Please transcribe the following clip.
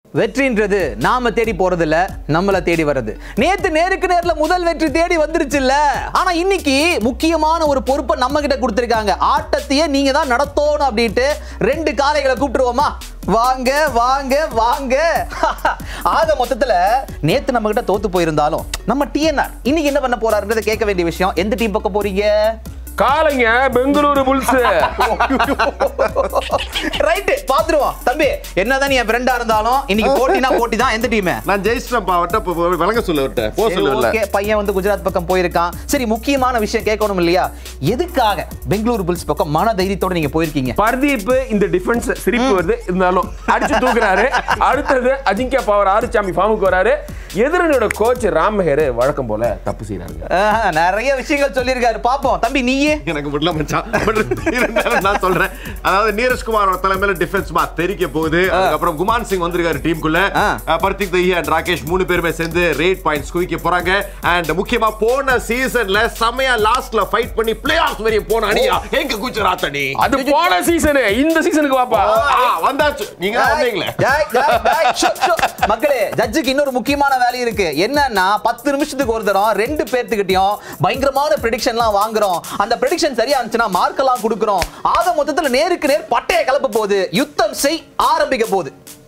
வெற்றின்றது நாம தேடி போறது இல்ல நம்மள தேடி வர்றது நேத்து நேருக்கு நேர்ல முதல் வெற்றி தேடி வந்துருச்சுல்ல ஆனா இன்னைக்கு முக்கியமான ஒரு பொறுப்பை நம்ம கிட்ட கொடுத்திருக்காங்க ஆட்டத்தையே நீங்க தான் நடத்தணும் அப்படின்ட்டு ரெண்டு காளைகளை கூப்பிட்டுருவோமா வாங்க வாங்க வாங்க ஆக மொத்தத்துல நேத்து நம்ம கிட்ட தோத்து போயிருந்தாலும் நம்ம டிஎன்ஆர் இன்னைக்கு என்ன பண்ண போறாருன்றதை கேட்க வேண்டிய விஷயம் எந்த டீம் பக்கம் போறீங்க காலைங்க பெங்களூரு புல்ஸ் ரைட் பாத்துருவோம் தம்பி என்னதான் நீ என் ஃப்ரெண்டா இருந்தாலும் இன்னைக்கு போட்டினா போட்டி தான் எந்த டீம் நான் ஜெயிச்சிட்டேன்ப்பா அவர்கிட்ட இப்போ விளங்க சொல்ல விட்ட போ சொல்லுவல ஓகே பையன் வந்து குஜராத் பக்கம் போயிருக்கான் சரி முக்கியமான விஷயம் கேட்கணும் இல்லையா எதுக்காக பெங்களூரு புல்ஸ் பக்கம் மன தைரியத்தோட நீங்க போயிருக்கீங்க பர்தீப் இந்த டிஃபென்ஸ் சிரிப்பு வருது இருந்தாலும் அடிச்சு தூக்குறாரு அடுத்தது அஜிங்கியா பவர் ஆறுசாமி ஃபார்முக்கு வராரு எதிரணியோட கோச் ராமஹேர் வழக்கம் போல தப்பு செய்யறாங்க ஆஹ், நிறைய விஷயங்கள் சொல்லியிருக்காரு பாப்போம் தம்பி நீயே எனக்கு முடியல மச்சான் But இருந்தாலும் நான் சொல்றேன் அதாவது நீரஜ்குமாரோட தலைமையில டிஃபென்ஸ் மா தெரிக்க போகுது அதுக்கப்புறம் குமான் சிங் வந்திருக்காரு டீமுக்குள்ள ஆ. பர்த்திக் தஹி அண்ட் ராகேஷ் மூணு பேருமே சேர்ந்து ரேட் பாயிண்ட்ஸ் குவிக்க போறாங்க அண்ட் முக்கியமா போன சீசன்ல செமையா லாஸ்ட்ல ஃபைட் பண்ணி பிளே ஆஃப் வரையும் போன அணியா எங்க குஜராத் அணி அது போன சீசனு இந்த சீசனுக்கு வாப்பா ஆ, வந்தாச்சு நீங்க தான் வந்தீங்களே டேய், டேய், டேய், ஷோ, ஷோ. மக்களே ஜட்ஜுக்கு இன்னொரு முக்கியமான வேலை இருக்கு என்னன்னா பத்து நிமிஷத்துக்கு ஒரு தரம் ரெண்டு பேர்த்துக்கிட்டயும் பயங்கரமான ப்ரெடிக்ஷன்லாம் வாங்குறோம் அந்த ப்ரெடிக்ஷன் சரியா இருந்துச்சுன்னா மார்க் எல்லாம் கொடுக்குறோம் ஆக மொத்தத்துல நேருக்கு நேர் பட்டைய கலப்ப போகுது யுத்தம் செய் ஆரம்பிக்க போகுது